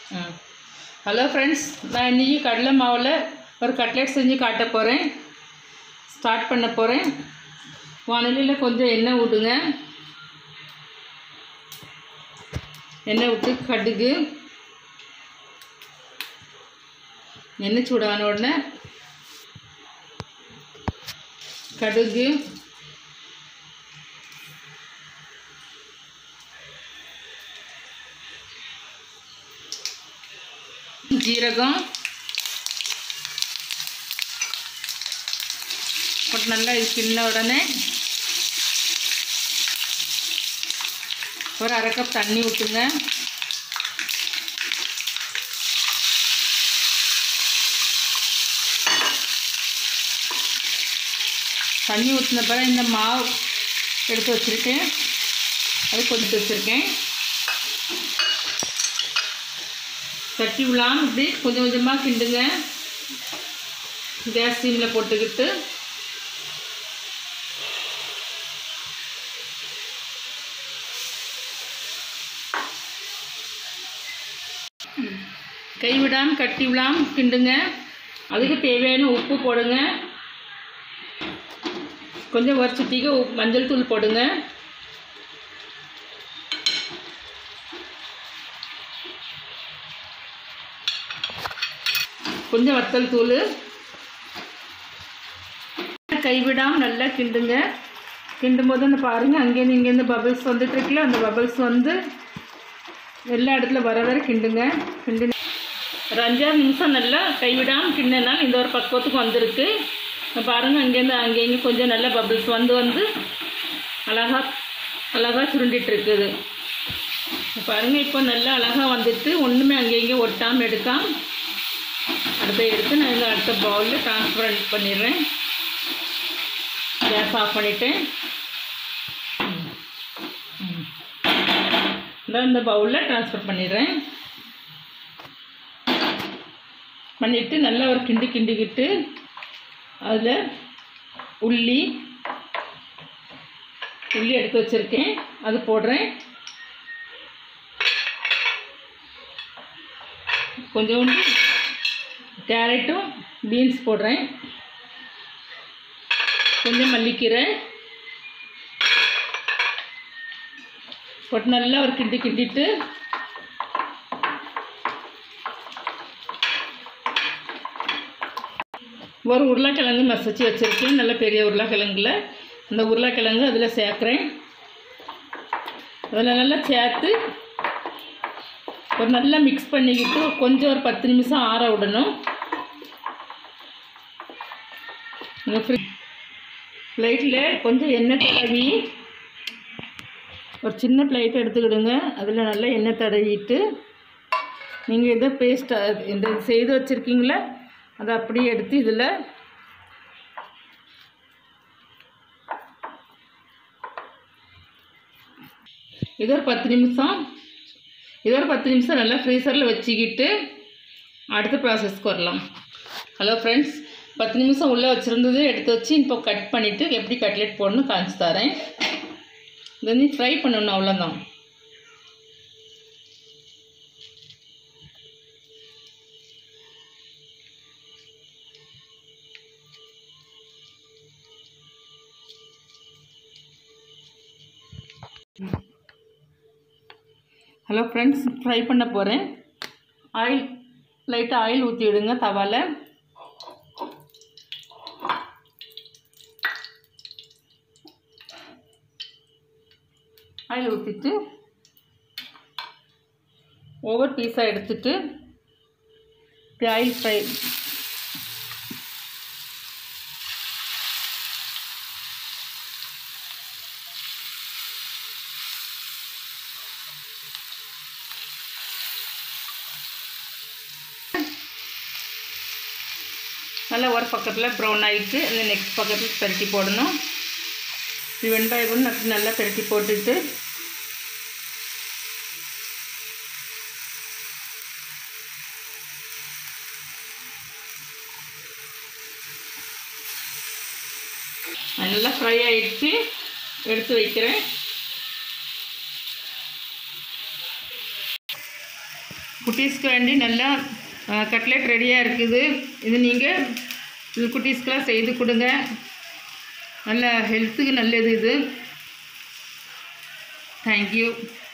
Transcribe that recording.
ம் hello friends நான் இன்றைக்கி கடலை மாவில் ஒரு கட்லெட் செஞ்சு காட்ட போகிறேன் ஸ்டார்ட் பண்ண போகிறேன் வானிலையில் கொஞ்சம் எண்ணெய் விடுங்க எண்ணெய் விட்டு கடுகு எண்ணெய் சூடான உடனே கடுகு ஜீரகம் போட்டு நல்லா இது கிண்ண உடனே ஒரு அரை கப் தண்ணி ஊற்றுங்க தண்ணி ஊற்றின பிறகு இந்த மாவு எடுத்து வச்சுருக்கேன் அது கொதித்து வச்சுருக்கேன் தட்டி விழாம இப்படி கொஞ்சம் கொஞ்சமாக கிண்டுங்க கேஸ் சீமில் போட்டுக்கிட்டு கை விடாமல் கட்டி விடாமல் கிண்டுங்க அதுக்கு தேவையான உப்பு போடுங்க கொஞ்சம் வறுச்சிட்டிக்கு உப்பு மஞ்சள் தூள் போடுங்க கொஞ்சம் வத்தல் தூள் கைவிடாமல் நல்லா கிண்டுங்க கிண்டும் போது அந்த பாருங்கள் அங்கேருந்து இங்கேருந்து பபிள்ஸ் வந்துட்டு இருக்குல்ல அந்த பபிள்ஸ் வந்து எல்லா இடத்துல வர வர கிண்டுங்க கிண்டு ஒரு அஞ்சாறு நிமிஷம் நல்லா கைவிடாமல் கிண்டினால் இந்த ஒரு பக்குவத்துக்கு வந்திருக்கு இப்ப பாருங்கள் அங்கேருந்து அங்கே இங்கே கொஞ்சம் நல்லா பபிள்ஸ் வந்து வந்து அழகாக அழகாக சுருண்டிட்டு இருக்குது இப்ப பாருங்கள் இப்போ நல்லா அழகாக வந்துட்டு ஒன்றுமே அங்கே இங்கே ஒட்டாமல் எடுக்காம அடுத்த எடுத்து நான் இந்த அடுத்த பவுலில் ட்ரான்ஸ்ஃபர் பண்ணிடுறேன் கேஸ் ஆஃப் பண்ணிவிட்டேன் இந்த இந்த பவுலில் ட்ரான்ஸ்ஃபர் பண்ணிடுறேன் பண்ணிவிட்டு நல்லா ஒரு கிண்டி கிண்டிக்கிட்டு அதில் உள்ளி உள்ளி எடுத்து வச்சுருக்கேன் அது போடுறேன் கொஞ்சோண்டு கேரட்டும் பீன்ஸ் போடுறேன் கொஞ்சம் மல்லிக்கீரை போட்டு நல்லா ஒரு கிண்டி கிண்டிட்டு ஒரு உருளைக்கிழங்கு மசிச்சு வச்சுருக்கேன் நல்ல பெரிய உருளைக்கிழங்குல இந்த உருளைக்கிழங்கு அதில் சேர்க்குறேன் அதில் நல்லா சேர்த்து ஒரு நல்லா மிக்ஸ் பண்ணிக்கிட்டு கொஞ்சம் ஒரு பத்து நிமிஷம் ஆற விடணும் இந்த ஃப்ரி பிளேட்டில் கொஞ்சம் எண்ணெய் தடவி ஒரு சின்ன பிளேட் எடுத்துக்கிடுங்க அதில் நல்லா எண்ணெய் தடவிட்டு நீங்கள் எதோ பேஸ்ட் இந்த செய்து வச்சுருக்கீங்களா அதை அப்படியே எடுத்து இதில் இது ஒரு பத்து நிமிஷம் இது ஒரு பத்து நிமிஷம் நல்லா ஃப்ரீசரில் வச்சுக்கிட்டு அடுத்த ப்ராசஸ்க்கு வரலாம் ஹலோ ஃப்ரெண்ட்ஸ் பத்து நிமிஷம் உள்ளே வச்சுருந்தது எடுத்து வச்சு இப்போ கட் பண்ணிவிட்டு எப்படி கட்லெட் போடணும் காமிச்சு தரேன் இது வந்து ஃப்ரை பண்ணணும் அவ்வளோதான் ஹலோ ஃப்ரெண்ட்ஸ் ஃப்ரை பண்ண போகிறேன் ஆயில் லைட்டாக ஆயில் ஊற்றி விடுங்க தவாவில் ஆயில் ஊற்றிட்டு ஒவ்வொரு பீஸாக எடுத்துட்டு இப்படி ஆயில் ஃப்ரை நல்லா ஒரு பக்கத்தில் ப்ரௌன் ஆகிட்டு அந்த நெக்ஸ்ட் பக்கத்தில் பெருட்டி போடணும் இது வெங்காயம் கூட நட்டு நல்லா பெருட்டி போட்டுட்டு நல்லா ஃப்ரை ஆயிடுச்சு எடுத்து வைக்கிறேன் குட்டீஸ்க்கு வேண்டி நல்லா கட்லெட் ரெடியாக இருக்குது இது நீங்கள் குட்டீஸ்க்கெலாம் செய்து கொடுங்க நல்ல ஹெல்த்துக்கு நல்லது இது தேங்க்யூ